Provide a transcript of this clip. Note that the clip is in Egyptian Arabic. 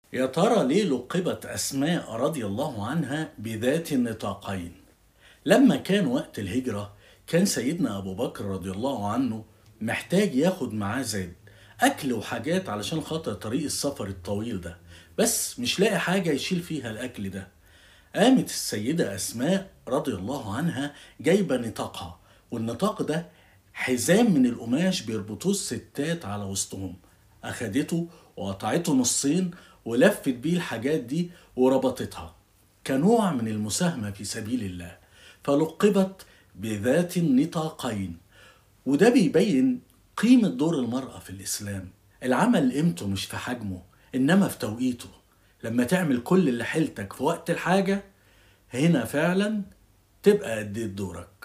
يا ترى ليه لقبت أسماء رضي الله عنها بذات النطاقين؟ لما كان وقت الهجرة كان سيدنا أبو بكر رضي الله عنه محتاج ياخد معاه زاد أكل وحاجات علشان خاطر طريق السفر الطويل ده بس مش لاقي حاجة يشيل فيها الأكل ده قامت السيدة أسماء رضي الله عنها جايبة نطاقها والنطاق ده حزام من القماش بيربطوه الستات على وسطهم أخدته وقطعته نصين ولفت بيه الحاجات دي وربطتها كنوع من المساهمة في سبيل الله فلقبت بذات النطاقين وده بيبين قيمة دور المرأة في الإسلام العمل قيمته مش في حجمه إنما في توقيته لما تعمل كل اللي حيلتك في وقت الحاجة هنا فعلا تبقى أديت دورك